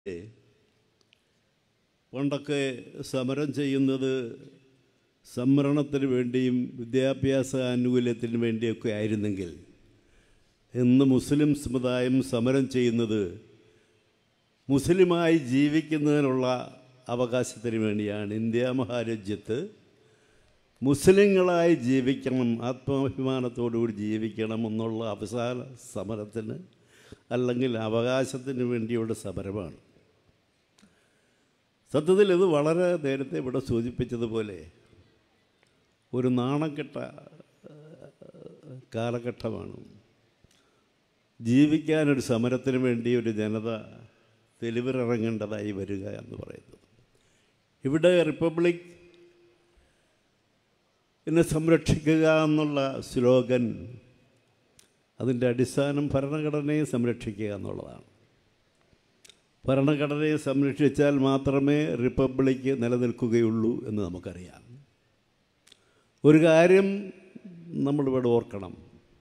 പണ്ടൊക്കെ സമരം ചെയ്യുന്നത് സംവരണത്തിന് വേണ്ടിയും വിദ്യാഭ്യാസ ആനുകൂല്യത്തിന് വേണ്ടിയൊക്കെ ആയിരുന്നെങ്കിൽ ഇന്ന് മുസ്ലിം സമുദായം സമരം ചെയ്യുന്നത് മുസ്ലിമായി ജീവിക്കുന്നതിനുള്ള അവകാശത്തിന് വേണ്ടിയാണ് ഇന്ത്യ മഹാരാജ്യത്ത് മുസ്ലിങ്ങളായി ജീവിക്കണം ആത്മാഭിമാനത്തോടുകൂടി ജീവിക്കണം എന്നുള്ള അവസാന സമരത്തിന് അല്ലെങ്കിൽ അവകാശത്തിന് വേണ്ടിയുള്ള സമരമാണ് സത്യത്തിൽ ഇത് വളരെ നേരത്തെ ഇവിടെ സൂചിപ്പിച്ചതുപോലെ ഒരു നാണക്കെട്ട ഏഹ്, കാലഘട്ടമാണ് ജീവിക്കാനൊരു സമരത്തിന് വേണ്ടി ഒരു ജനത തെരുവിലിറങ്ങേണ്ടതായി വരിക എന്ന് പറയുന്നത് ഇവിടെ റിപ്പബ്ലിക് എന്നെ സംരക്ഷിക്കുക എന്നുള്ള സ്ലോഗൻ അതിൻ്റെ അടിസ്ഥാനം ഭരണഘടനയെ സംരക്ഷിക്കുക എന്നുള്ളതാണ് ഭരണഘടനയെ സംരക്ഷിച്ചാൽ മാത്രമേ റിപ്പബ്ലിക്ക് നിലനിൽക്കുകയുള്ളൂ എന്ന് നമുക്കറിയാം ഒരു കാര്യം നമ്മളിവിടെ ഓർക്കണം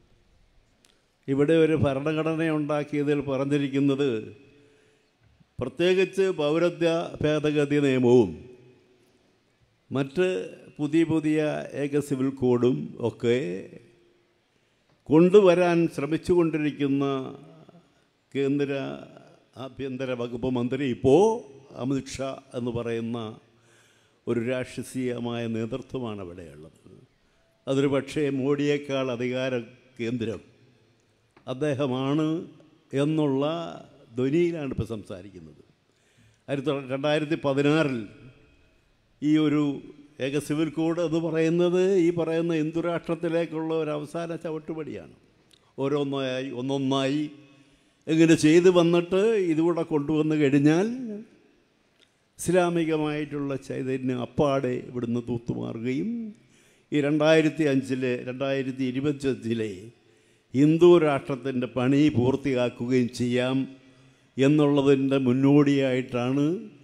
ഇവിടെ ഒരു ഭരണഘടന ഉണ്ടാക്കിയതിൽ പറഞ്ഞിരിക്കുന്നത് പ്രത്യേകിച്ച് പൗരത്വ ഭേദഗതി നിയമവും മറ്റ് പുതിയ പുതിയ ഏക സിവിൽ കോഡും ഒക്കെ കൊണ്ടുവരാൻ ശ്രമിച്ചുകൊണ്ടിരിക്കുന്ന കേന്ദ്ര ആഭ്യന്തര വകുപ്പ് മന്ത്രി ഇപ്പോൾ അമിത്ഷാ എന്ന് പറയുന്ന ഒരു രാഷ്ട്രീയമായ നേതൃത്വമാണ് അവിടെയുള്ളത് അതൊരു പക്ഷേ മോഡിയേക്കാൾ അധികാര കേന്ദ്രം അദ്ദേഹമാണ് എന്നുള്ള ധ്വനിയിലാണ് ഇപ്പോൾ സംസാരിക്കുന്നത് ആയിരത്തി തൊള്ളായിരത്തി രണ്ടായിരത്തി പതിനാറിൽ ഈ ഒരു ഏക സിവിൽ കോഡ് എന്ന് പറയുന്നത് ഈ പറയുന്ന ഹിന്ദു രാഷ്ട്രത്തിലേക്കുള്ള ഒരു അവസാന ചവിട്ടുപടിയാണ് ഓരോന്നായി ഒന്നൊന്നായി ഇങ്ങനെ ചെയ്തു വന്നിട്ട് ഇതുകൂടെ കൊണ്ടുവന്ന് കഴിഞ്ഞാൽ ഇസ്ലാമികമായിട്ടുള്ള ചൈതന്യം അപ്പാടെ ഇവിടുന്ന് തൂത്തുമാറുകയും ഈ രണ്ടായിരത്തി അഞ്ചിലെ രണ്ടായിരത്തി ഇരുപത്തഞ്ചിലെ ഹിന്ദു രാഷ്ട്രത്തിൻ്റെ പണി പൂർത്തിയാക്കുകയും ചെയ്യാം എന്നുള്ളതിൻ്റെ മുന്നോടിയായിട്ടാണ്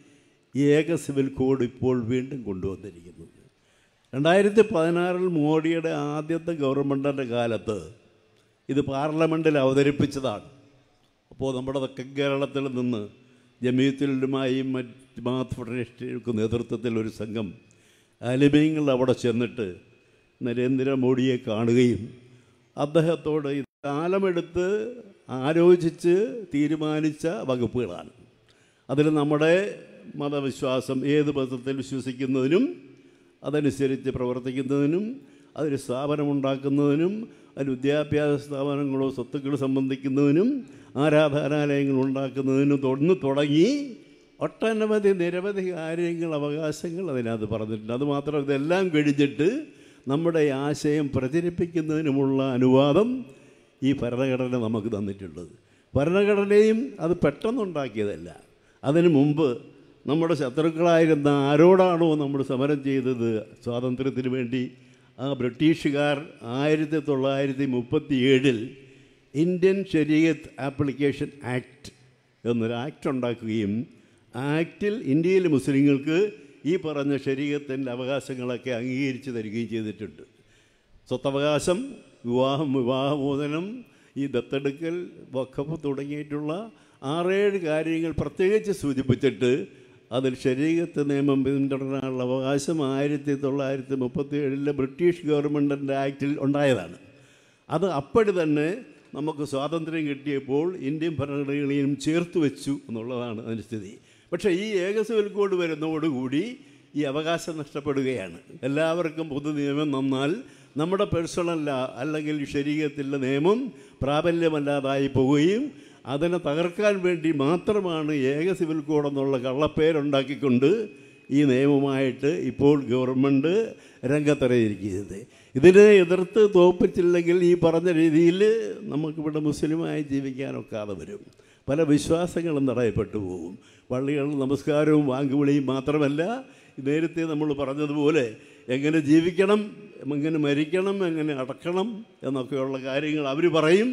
ഈ ഏക സിവിൽ കോഡ് ഇപ്പോൾ വീണ്ടും കൊണ്ടുവന്നിരിക്കുന്നത് രണ്ടായിരത്തി പതിനാറിൽ മോഡിയുടെ ആദ്യത്തെ ഗവൺമെൻറ്റിൻ്റെ കാലത്ത് ഇത് പാർലമെൻറ്റിൽ അവതരിപ്പിച്ചതാണ് അപ്പോൾ നമ്മുടെ തെക്കൻ കേരളത്തിൽ നിന്ന് ജമീയത്തിലുമായും മറ്റ് മാത്ത് ഫെഡറേഷനുകൾക്ക് നേതൃത്വത്തിൽ ഒരു സംഘം അലിമീങ്ങൾ അവിടെ ചെന്നിട്ട് നരേന്ദ്രമോദിയെ കാണുകയും അദ്ദേഹത്തോട് ഇത് കാലമെടുത്ത് ആലോചിച്ച് തീരുമാനിച്ച വകുപ്പുകളാണ് അതിൽ നമ്മുടെ മതവിശ്വാസം ഏത് മതത്തിൽ വിശ്വസിക്കുന്നതിനും അതനുസരിച്ച് പ്രവർത്തിക്കുന്നതിനും അതിന് സ്ഥാപനമുണ്ടാക്കുന്നതിനും അതിന് വിദ്യാഭ്യാസ സ്ഥാപനങ്ങളോ സ്വത്തുക്കൾ സംബന്ധിക്കുന്നതിനും ആരാധനാലയങ്ങൾ ഉണ്ടാക്കുന്നതിനും തുടർന്ന് തുടങ്ങി ഒട്ടനവധി നിരവധി കാര്യങ്ങൾ അവകാശങ്ങൾ അതിനകത്ത് പറഞ്ഞിട്ടുണ്ട് അതുമാത്രം ഇതെല്ലാം കഴിഞ്ഞിട്ട് നമ്മുടെ ഈ ആശയം പ്രചരിപ്പിക്കുന്നതിനുമുള്ള അനുവാദം ഈ ഭരണഘടന നമുക്ക് തന്നിട്ടുള്ളത് ഭരണഘടനയും അത് പെട്ടെന്നുണ്ടാക്കിയതല്ല അതിനു മുമ്പ് നമ്മുടെ ശത്രുക്കളായിരുന്ന ആരോടാണോ നമ്മൾ സമരം ചെയ്തത് സ്വാതന്ത്ര്യത്തിന് വേണ്ടി ആ ബ്രിട്ടീഷുകാർ ആയിരത്തി തൊള്ളായിരത്തി മുപ്പത്തി ഏഴിൽ ഇന്ത്യൻ ശരീഅത്ത് ആപ്ലിക്കേഷൻ ആക്ട് എന്നൊരു ആക്ട് ഉണ്ടാക്കുകയും ആക്റ്റിൽ ഇന്ത്യയിലെ മുസ്ലിങ്ങൾക്ക് ഈ പറഞ്ഞ ശരീരത്തിൻ്റെ അവകാശങ്ങളൊക്കെ അംഗീകരിച്ച് തരികയും ചെയ്തിട്ടുണ്ട് സ്വത്തവകാശം വിവാഹം വിവാഹമോചനം ഈ ദത്തെടുക്കൽ വഖഫ് തുടങ്ങിയിട്ടുള്ള ആറേഴ് കാര്യങ്ങൾ പ്രത്യേകിച്ച് സൂചിപ്പിച്ചിട്ട് അതിൽ ശരീരത്ത് നിയമം പിന്തുടരാനുള്ള അവകാശം ആയിരത്തി തൊള്ളായിരത്തി മുപ്പത്തി ഏഴിലെ ബ്രിട്ടീഷ് ഗവൺമെൻറ്റിൻ്റെ ആക്റ്റിൽ ഉണ്ടായതാണ് അത് അപ്പടി തന്നെ നമുക്ക് സ്വാതന്ത്ര്യം കിട്ടിയപ്പോൾ ഇന്ത്യൻ ഭരണഘടനയും ചേർത്ത് വെച്ചു എന്നുള്ളതാണ് അതിൻ്റെ സ്ഥിതി പക്ഷേ ഈ ഏക സിവിൽ കോഡ് വരുന്നതോടുകൂടി ഈ അവകാശം നഷ്ടപ്പെടുകയാണ് എല്ലാവർക്കും പൊതു നിയമം നന്നാൽ നമ്മുടെ പേഴ്സണൽ ലാ അല്ലെങ്കിൽ ശരീരത്തിലെ നിയമം പ്രാബല്യമല്ലാതായി പോവുകയും അതിനെ തകർക്കാൻ വേണ്ടി മാത്രമാണ് ഏക സിവിൽ കോഡ് എന്നുള്ള കള്ളപ്പേരുണ്ടാക്കിക്കൊണ്ട് ഈ നിയമമായിട്ട് ഇപ്പോൾ ഗവൺമെൻറ് രംഗത്തിറങ്ങിയിരിക്കുന്നത് ഇതിനെ എതിർത്ത് തോപ്പിച്ചില്ലെങ്കിൽ ഈ പറഞ്ഞ രീതിയിൽ നമുക്കിവിടെ മുസ്ലിമായി ജീവിക്കാനൊക്കാതെ വരും പല വിശ്വാസങ്ങളും തടയപ്പെട്ടു പോകും പള്ളികളിൽ നമസ്കാരവും വാങ്കുവിളിയും മാത്രമല്ല നേരത്തെ നമ്മൾ പറഞ്ഞതുപോലെ എങ്ങനെ ജീവിക്കണം എങ്ങനെ മരിക്കണം എങ്ങനെ അടക്കണം എന്നൊക്കെയുള്ള കാര്യങ്ങൾ അവർ പറയും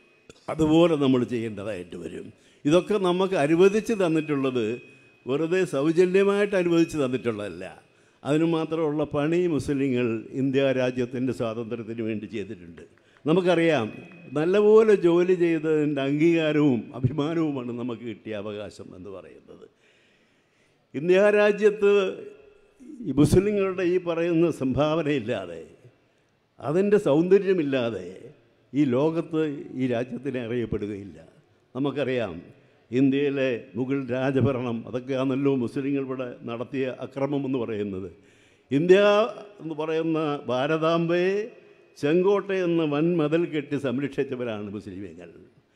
അതുപോലെ നമ്മൾ ചെയ്യേണ്ടതായിട്ട് വരും ഇതൊക്കെ നമുക്ക് അനുവദിച്ച് തന്നിട്ടുള്ളത് വെറുതെ സൗജന്യമായിട്ട് അനുവദിച്ച് തന്നിട്ടുള്ളതല്ല അതിനു മാത്രമുള്ള പണി മുസ്ലിങ്ങൾ ഇന്ത്യ രാജ്യത്തിൻ്റെ സ്വാതന്ത്ര്യത്തിന് വേണ്ടി ചെയ്തിട്ടുണ്ട് നമുക്കറിയാം നല്ലപോലെ ജോലി ചെയ്തതിൻ്റെ അംഗീകാരവും അഭിമാനവുമാണ് നമുക്ക് കിട്ടിയ അവകാശം എന്ന് പറയുന്നത് ഇന്ത്യ രാജ്യത്ത് ഈ മുസ്ലിങ്ങളുടെ ഈ പറയുന്ന സംഭാവനയില്ലാതെ അതിൻ്റെ സൗന്ദര്യമില്ലാതെ ഈ ലോകത്ത് ഈ രാജ്യത്തിനെ അറിയപ്പെടുകയില്ല നമുക്കറിയാം ഇന്ത്യയിലെ മുഗൾ രാജഭരണം അതൊക്കെയാണല്ലോ മുസ്ലിങ്ങൾ ഇവിടെ നടത്തിയ അക്രമം എന്ന് പറയുന്നത് ഇന്ത്യ എന്ന് പറയുന്ന ഭാരതാംബയെ ചെങ്കോട്ട എന്ന വൻമതിൽ കെട്ടി സംരക്ഷിച്ചവരാണ് മുസ്ലിമീങ്ങൾ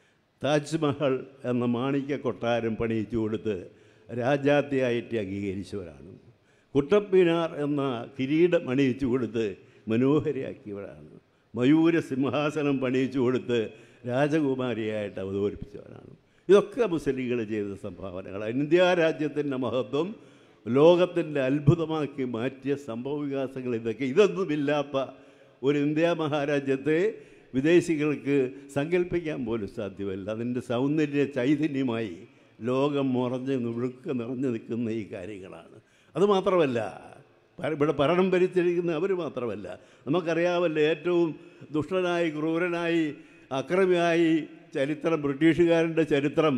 താജ്മഹൽ എന്ന മാണിക്യ കൊട്ടാരം പണിയിച്ചു കൊടുത്ത് രാജാത്തിയായിട്ട് അംഗീകരിച്ചവരാണ് കുട്ടപ്പിനാർ എന്ന കിരീടം അണിയിച്ചു കൊടുത്ത് മനോഹരിയാക്കിയവരാണ് മയൂര സിംഹാസനം പണിയിച്ചു കൊടുത്ത് രാജകുമാരിയായിട്ട് അവതരിപ്പിച്ചവരാണ് ഇതൊക്കെ മുസ്ലിങ്ങൾ ചെയ്ത സംഭാവനകളാണ് ഇന്ത്യ രാജ്യത്തിൻ്റെ മഹത്വം ലോകത്തിൻ്റെ അത്ഭുതമാക്കി മാറ്റിയ സംഭവവികാസങ്ങൾ ഇതൊക്കെ ഇതൊന്നുമില്ലാത്ത ഒരു ഇന്ത്യ മഹാരാജ്യത്തെ വിദേശികൾക്ക് സങ്കല്പിക്കാൻ പോലും സാധ്യമല്ല അതിൻ്റെ സൗന്ദര്യ ചൈതന്യമായി ലോകം മുറഞ്ഞ് മുഴുക്ക നിറഞ്ഞു നിൽക്കുന്ന ഈ കാര്യങ്ങളാണ് അതുമാത്രമല്ല പ- ഇവിടെ ഭരണം ഭരിച്ചിരിക്കുന്ന അവർ മാത്രമല്ല നമുക്കറിയാമല്ലോ ഏറ്റവും ദുഷ്ടനായി ക്രൂരനായി അക്രമിയായി ചരിത്രം ബ്രിട്ടീഷുകാരൻ്റെ ചരിത്രം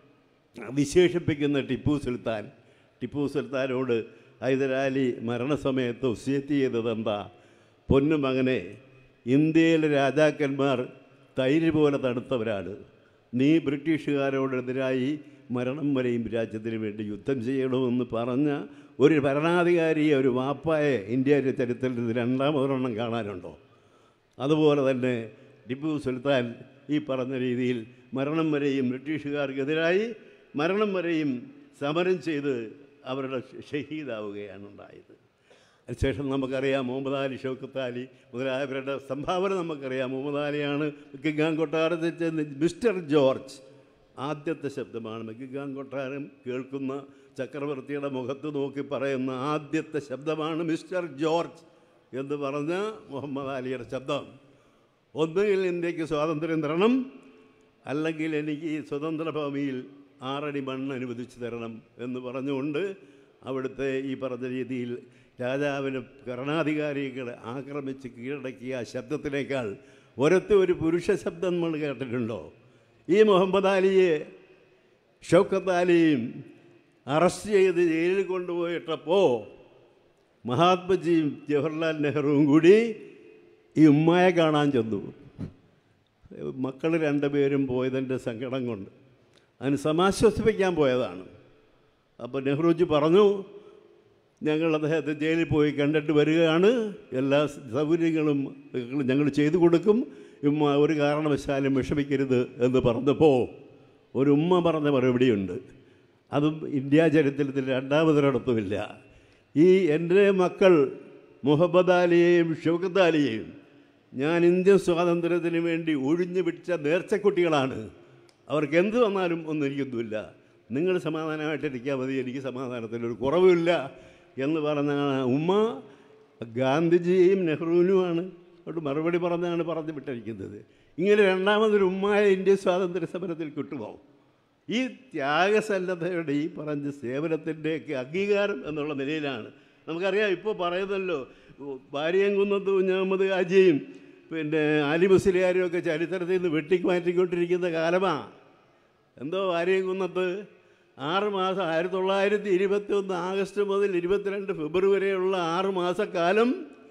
വിശേഷിപ്പിക്കുന്ന ടിപ്പു സുൽത്താൻ ടിപ്പു സുൽത്താനോട് ഹൈദരാലി മരണസമയത്ത് ഉസ്യത്ത് ചെയ്തത് എന്താ പൊന്നു മകനെ ഇന്ത്യയിലെ രാജാക്കന്മാർ തൈര് പോലെ തണുത്തവരാണ് നീ ബ്രിട്ടീഷുകാരോടെതിരായി മരണം വരെയും രാജ്യത്തിന് വേണ്ടി യുദ്ധം ചെയ്യണമെന്ന് പറഞ്ഞ ഒരു ഭരണാധികാരിയെ ഒരു വാപ്പായെ ഇന്ത്യയുടെ ചരിത്രത്തിൽ രണ്ടാമതൊരെണ്ണം കാണാനുണ്ടോ അതുപോലെ തന്നെ ടിപ്പു സുൽത്താൻ ഈ പറഞ്ഞ രീതിയിൽ മരണം വരെയും ബ്രിട്ടീഷുകാർക്കെതിരായി മരണം വരെയും സമരം ചെയ്ത് അവരുടെ ഷഹീദാവുകയാണ് ഉണ്ടായത് അതിനുശേഷം നമുക്കറിയാം മുഹമ്മദ് അലി ഷൗക്കത്ത് അലി മുതലായവരുടെ സംഭാവന നമുക്കറിയാം മുഹമ്മദ് അലിയാണ് മെക്കിഗാൻ കൊട്ടാരത്തിൽ ചെന്ന് മിസ്റ്റർ ജോർജ് ആദ്യത്തെ ശബ്ദമാണ് മെക്കിഗാൻ കൊട്ടാരം കേൾക്കുന്ന ചക്രവർത്തിയുടെ മുഖത്ത് നോക്കി പറയുന്ന ആദ്യത്തെ ശബ്ദമാണ് മിസ്റ്റർ ജോർജ് എന്ന് പറഞ്ഞ മുഹമ്മദ് അലിയുടെ ശബ്ദം ഒന്നുകിൽ ഇന്ത്യക്ക് സ്വാതന്ത്ര്യം തരണം അല്ലെങ്കിൽ എനിക്ക് ഈ സ്വതന്ത്ര ഭൂമിയിൽ ആറടി മണ്ണ് അനുവദിച്ചു തരണം എന്ന് പറഞ്ഞുകൊണ്ട് അവിടുത്തെ ഈ പറഞ്ഞ രീതിയിൽ രാജാവിന് ഭരണാധികാരികളെ ആക്രമിച്ച് കീഴടക്കിയ ആ ശബ്ദത്തിനേക്കാൾ ഒരൊറ്റ ഒരു പുരുഷ ശബ്ദം നമ്മൾ കേട്ടിട്ടുണ്ടോ ഈ മുഹമ്മദ് അലിയെ ഷൗക്കത്ത് അലിയും അറസ്റ്റ് ചെയ്ത് ജയിലിൽ കൊണ്ടുപോയിട്ടപ്പോൾ മഹാത്മജിയും ജവഹർലാൽ നെഹ്റുവും കൂടി ഈ ഉമ്മയെ കാണാൻ ചെന്നു മക്കൾ രണ്ടുപേരും പോയതിൻ്റെ സങ്കടം കൊണ്ട് അതിന് സമാശ്വസിപ്പിക്കാൻ പോയതാണ് അപ്പോൾ നെഹ്റുജി പറഞ്ഞു ഞങ്ങൾ അദ്ദേഹത്തെ ജയിലിൽ പോയി കണ്ടിട്ട് വരികയാണ് എല്ലാ സൗകര്യങ്ങളും ഞങ്ങൾ ചെയ്തു കൊടുക്കും ഉമ്മ ഒരു കാരണവശാലും വിഷമിക്കരുത് എന്ന് പറഞ്ഞപ്പോൾ ഒരു ഉമ്മ പറഞ്ഞ മറുപടിയുണ്ട് അതും ഇന്ത്യ ചരിത്രത്തിൽ രണ്ടാമതൊരിടത്തുമില്ല ഈ എൻ്റെ മക്കൾ മുഹമ്മദ് അലിയെയും ഷൗക്കത്ത് അലിയെയും ഞാൻ ഇന്ത്യൻ സ്വാതന്ത്ര്യത്തിന് വേണ്ടി ഒഴിഞ്ഞു പിടിച്ച നേർച്ചക്കുട്ടികളാണ് അവർക്ക് എന്ത് വന്നാലും ഒന്നും എനിക്കൊന്നുമില്ല നിങ്ങൾ സമാധാനമായിട്ടിരിക്കാൻ മതി എനിക്ക് സമാധാനത്തിനൊരു കുറവുമില്ല എന്ന് പറഞ്ഞാണ് ഉമ്മ ഗാന്ധിജിയും നെഹ്റുവിനുമാണ് അവിടെ മറുപടി പറഞ്ഞാണ് പറഞ്ഞു വിട്ടിരിക്കുന്നത് ഇങ്ങനെ രണ്ടാമതൊരു ഉമ്മായ ഇന്ത്യൻ സ്വാതന്ത്ര്യ സമരത്തിൽ കിട്ടുമോ ഈ ത്യാഗസന്നദ്ധയുടെ ഈ പറഞ്ഞ സേവനത്തിൻ്റെയൊക്കെ അംഗീകാരം എന്നുള്ള നിലയിലാണ് നമുക്കറിയാം ഇപ്പോൾ പറയുന്നല്ലോ ഭാര്യയംകുന്നത്ത് കുഞ്ഞഹമ്മദ് ഹാജിയും പിന്നെ അലി മുസ്ലിയാരും ഒക്കെ ചരിത്രത്തിൽ നിന്ന് വെട്ടിക്ക് മാറ്റിക്കൊണ്ടിരിക്കുന്ന കാലമാണ് എന്തോ ഭാര്യയംകുന്നത്ത് ആറ് മാസം ആയിരത്തി തൊള്ളായിരത്തി ഇരുപത്തി ഒന്ന് ആഗസ്റ്റ് മുതൽ ഇരുപത്തിരണ്ട് ഫെബ്രുവരി വരെയുള്ള ആറ് മാസക്കാലം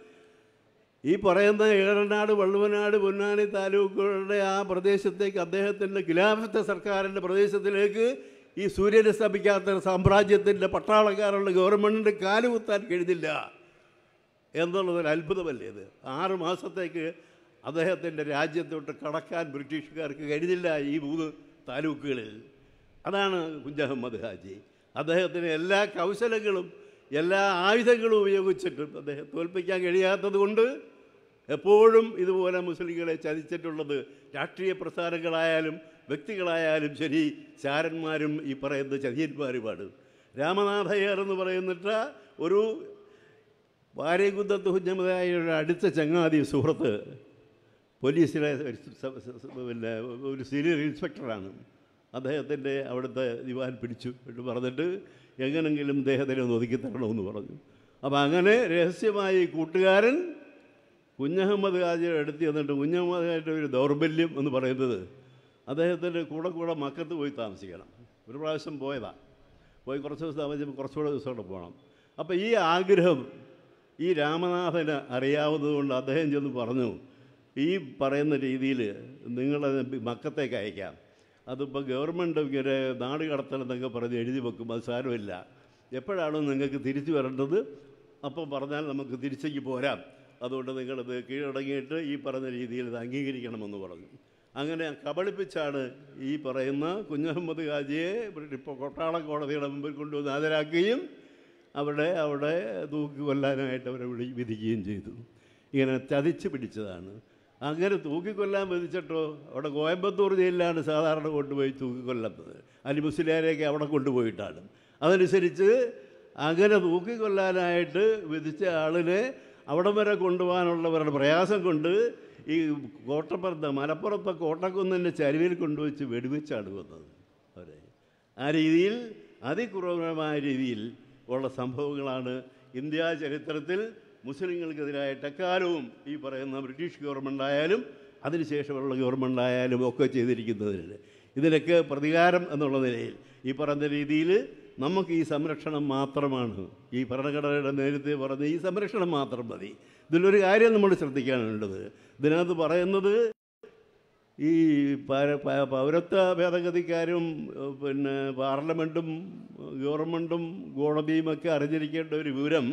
ഈ പറയുന്ന ഏഴനാട് വള്ളുവനാട് പൊന്നാനി താലൂക്കുകളുടെ ആ പ്രദേശത്തേക്ക് അദ്ദേഹത്തിൻ്റെ ഖിലാഫത്തെ സർക്കാരിൻ്റെ പ്രദേശത്തിലേക്ക് ഈ സൂര്യനെ സ്ഥാപിക്കാത്ത സാമ്രാജ്യത്തിൻ്റെ പട്ടാളക്കാരുള്ള ഗവൺമെൻറ്റിൻ്റെ കാലുകുത്താൻ കഴിഞ്ഞില്ല എന്നുള്ളതൊരു അത്ഭുതമല്ലേ ഇത് ആറ് മാസത്തേക്ക് അദ്ദേഹത്തിൻ്റെ രാജ്യത്തോട്ട് കടക്കാൻ ബ്രിട്ടീഷുകാർക്ക് കഴിഞ്ഞില്ല ഈ മൂന്ന് താലൂക്കുകളിൽ അതാണ് കുഞ്ഞഹമ്മദ് ഹാജി അദ്ദേഹത്തിന് എല്ലാ കൗശലങ്ങളും എല്ലാ ആയുധങ്ങളും ഉപയോഗിച്ചിട്ടും അദ്ദേഹം തോൽപ്പിക്കാൻ കഴിയാത്തത് കൊണ്ട് എപ്പോഴും ഇതുപോലെ മുസ്ലിങ്ങളെ ചതിച്ചിട്ടുള്ളത് രാഷ്ട്രീയ പ്രസ്ഥാനങ്ങളായാലും വ്യക്തികളായാലും ശരി ചാരന്മാരും ഈ പറയുന്ന ചതിയന്മാരുമാണ് രാമനാഥയ്യർ എന്ന് പറയുന്നിട്ട് ഒരു വാര്യകുന്നത്ത് കുഞ്ഞമ്മതായ ഒരു അടുത്ത ചങ്ങാതി സുഹൃത്ത് പോലീസിലെ ഒരു സ- സ- സ- പിന്നെ ഒരു സീനിയർ ഇൻസ്പെക്ടറാണ് അദ്ദേഹത്തിൻ്റെ അവിടുത്തെ ദിവാൻ പിടിച്ചു എന്ന് പറഞ്ഞിട്ട് എങ്ങനെങ്കിലും അദ്ദേഹത്തിനെ ഒന്ന് ഒതുക്കി തരണമെന്ന് പറഞ്ഞു അപ്പോൾ അങ്ങനെ രഹസ്യമായി കൂട്ടുകാരൻ കുഞ്ഞഹമ്മദ് ഹാജിയുടെ അടുത്ത് ചെന്നിട്ട് കുഞ്ഞഹമ്മദ് ഹാജിയുടെ ഒരു ദൗർബല്യം എന്ന് പറയുന്നത് അദ്ദേഹത്തിൻ്റെ കൂടെ കൂടെ മക്കത്ത് പോയി താമസിക്കണം ഒരു പ്രാവശ്യം പോയതാണ് പോയി കുറച്ച് ദിവസം താമസിച്ചപ്പോൾ കുറച്ചുകൂടെ ദിവസം കൂടെ പോകണം അപ്പോൾ ഈ ആഗ്രഹം ഈ രാമനാഥന് അറിയാവുന്നതുകൊണ്ട് അദ്ദേഹം ചെന്ന് പറഞ്ഞു ഈ പറയുന്ന രീതിയിൽ നിങ്ങളത് മക്കത്തേക്ക് അയക്കാം അതിപ്പോൾ ഗവൺമെൻറ് ഇങ്ങനെ നാട് കടത്തലെന്നൊക്കെ പറഞ്ഞ് എഴുതി വെക്കും അത് സാരമില്ല എപ്പോഴാണോ നിങ്ങൾക്ക് തിരിച്ചു വരേണ്ടത് അപ്പോൾ പറഞ്ഞാൽ നമുക്ക് തിരിച്ചേക്ക് പോരാം അതുകൊണ്ട് നിങ്ങളത് കീഴടങ്ങിയിട്ട് ഈ പറഞ്ഞ രീതിയിൽ ഇത് അംഗീകരിക്കണമെന്ന് പറഞ്ഞു അങ്ങനെ കബളിപ്പിച്ചാണ് ഈ പറയുന്ന കുഞ്ഞഹമ്മദ് ഹാജിയെ ഇപ്പോൾ കൊട്ടാള കോടതിയുടെ മുമ്പിൽ കൊണ്ടുവന്ന് ഹാജരാക്കുകയും അവിടെ അവിടെ തൂക്കി കൊല്ലാനായിട്ട് അവരെ വിളി വിധിക്കുകയും ചെയ്തു ഇങ്ങനെ ചതിച്ച് പിടിച്ചതാണ് അങ്ങനെ തൂക്കിക്കൊല്ലാൻ വിധിച്ചിട്ടോ അവിടെ കോയമ്പത്തൂർ ജയിലിലാണ് സാധാരണ കൊണ്ടുപോയി തൂക്കിക്കൊല്ലുന്നത് അലി മുസ്ലിയാരെയൊക്കെ അവിടെ കൊണ്ടുപോയിട്ടാണ് അതനുസരിച്ച് അങ്ങനെ തൂക്കിക്കൊല്ലാനായിട്ട് വിധിച്ച ആളിനെ അവിടം വരെ കൊണ്ടുപോകാനുള്ളവരുടെ പ്രയാസം കൊണ്ട് ഈ കോട്ടപ്പുറത്ത് മലപ്പുറത്തെ കോട്ടക്കുന്നിൻ്റെ ചരിവിൽ കൊണ്ടുവച്ച് വെടിവെച്ചാണ് വന്നത് അവരെ ആ രീതിയിൽ അതിക്രൂരമായ രീതിയിൽ ഉള്ള സംഭവങ്ങളാണ് ഇന്ത്യ ചരിത്രത്തിൽ മുസ്ലിങ്ങൾക്കെതിരായിട്ട് എക്കാലവും ഈ പറയുന്ന ബ്രിട്ടീഷ് ഗവൺമെൻറ് ആയാലും അതിനുശേഷമുള്ള ഗവൺമെൻറ് ആയാലും ഒക്കെ ചെയ്തിരിക്കുന്നതിന് ഇതിനൊക്കെ പ്രതികാരം എന്നുള്ള നിലയിൽ ഈ പറഞ്ഞ രീതിയിൽ നമുക്ക് ഈ സംരക്ഷണം മാത്രമാണ് ഈ ഭരണഘടനയുടെ നേരത്തെ പറഞ്ഞ ഈ സംരക്ഷണം മാത്രം മതി ഇതിലൊരു കാര്യം നമ്മൾ ശ്രദ്ധിക്കാനുള്ളത് ഇതിനകത്ത് പറയുന്നത് ഈ പര- പ- പൗരത്വ ഭേദഗതിക്കാരും ഏഹ്, പിന്നെ പാർലമെൻറ്റും ഗവൺമെൻറ്റും കോടതിയും ഒക്കെ അറിഞ്ഞിരിക്കേണ്ട ഒരു വിവരം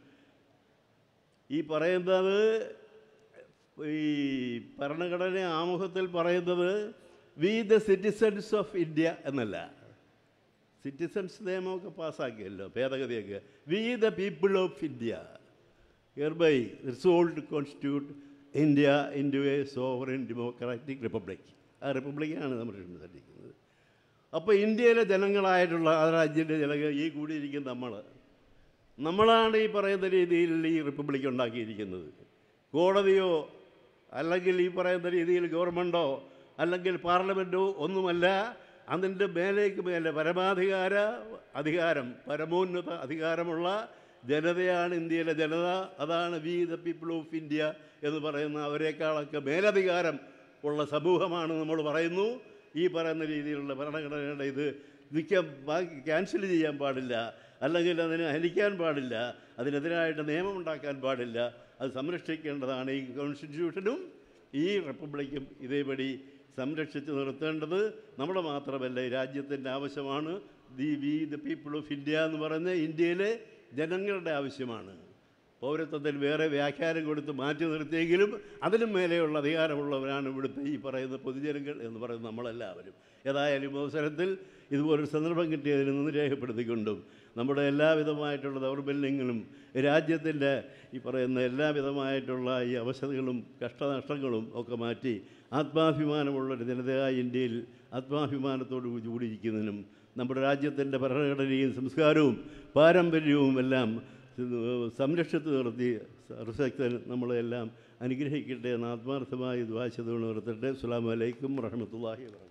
ഈ പറയുന്നത് ഈ ഭരണഘടന ആമുഖത്തിൽ പറയുന്നത് we the citizens of India എന്നല്ല സിറ്റിസൺസ് നിയമമൊക്കെ പാസ്സാക്കിയല്ലോ ഭേദഗതിയൊക്കെ we the people of India hereby resolved constitute India into a sovereign democratic republic ആ റിപ്പബ്ലിക്കാണ് നമ്മൾ സംസാരിക്കുന്നത് അപ്പോൾ ഇന്ത്യയിലെ ജനങ്ങളായിട്ടുള്ള ആ രാജ്യത്തെ ജനങ്ങൾ ഈ കൂടിയിരിക്കുന്ന നമ്മൾ നമ്മളാണ് ഈ പറയുന്ന രീതിയിൽ ഈ റിപ്പബ്ലിക് ഉണ്ടാക്കിയിരിക്കുന്നത് കോടതിയോ അല്ലെങ്കിൽ ഈ പറയുന്ന രീതിയിൽ ഗവൺമെൻറ്റോ അല്ലെങ്കിൽ പാർലമെൻറ്റോ ഒന്നുമല്ല അതിൻ്റെ മേലേക്ക് മേലെ പരമാധികാര അധികാരം പരമോന്നത അധികാരമുള്ള ജനതയാണ് ഇന്ത്യയിലെ ജനത അതാണ് we the people of India എന്ന് പറയുന്ന അവരെക്കാളൊക്കെ മേലധികാരം ഉള്ള സമൂഹമാണ് നമ്മൾ പറയുന്നു ഈ പറയുന്ന രീതിയിലുള്ള ഭരണഘടനയുടെ ഇത് നിൽക്കാൻ ബാക്കി ക്യാൻസൽ ചെയ്യാൻ പാടില്ല അല്ലെങ്കിൽ അതിനെ ഹനിക്കാൻ പാടില്ല അതിനെതിരായിട്ട് നിയമം ഉണ്ടാക്കാൻ പാടില്ല അത് സംരക്ഷിക്കേണ്ടതാണ് ഈ കോൺസ്റ്റിറ്റ്യൂഷനും ഈ റിപ്പബ്ലിക്കും ഇതേപടി സംരക്ഷിച്ച് നിർത്തേണ്ടത് നമ്മുടെ മാത്രമല്ല ഈ രാജ്യത്തിൻ്റെ ആവശ്യമാണ് the we the people of India എന്ന് പറയുന്ന ഇന്ത്യയിലെ ജനങ്ങളുടെ ആവശ്യമാണ് പൗരത്വത്തിൽ വേറെ വ്യാഖ്യാനം കൊടുത്ത് മാറ്റി നിർത്തിയെങ്കിലും അതിനും മേലെയുള്ള അധികാരമുള്ളവരാണ് ഇവിടുത്തെ ഈ പറയുന്ന പൊതുജനങ്ങൾ എന്ന് പറയുന്ന നമ്മളെല്ലാവരും ഏതായാലും അവസരത്തിൽ ഇതുപോലൊരു സന്ദർഭം കിട്ടിയതിൽ നിന്ന് രേഖപ്പെടുത്തിക്കൊണ്ടും നമ്മുടെ എല്ലാവിധമായിട്ടുള്ള ദൗർബല്യങ്ങളും രാജ്യത്തിൻ്റെ ഈ പറയുന്ന എല്ലാവിധമായിട്ടുള്ള ഈ അവശതകളും കഷ്ടനഷ്ടങ്ങളും ഒക്കെ മാറ്റി ആത്മാഭിമാനമുള്ളൊരു ജനതയായ ഇന്ത്യയിൽ ആത്മാഭിമാനത്തോടു കൂടിയിരിക്കുന്നതിനും നമ്മുടെ രാജ്യത്തിൻ്റെ ഭരണഘടനയും സംസ്കാരവും പാരമ്പര്യവും എല്ലാം സംരക്ഷിച്ചു നിർത്തി സർശക്തൻ നമ്മളെല്ലാം അനുഗ്രഹിക്കട്ടെ എന്ന് ആത്മാർത്ഥമായി ദ്വാശതോട് നിർത്തട്ടെ അസ്സാം വലൈക്കും വറഹമത്തല്ലാഹി വാ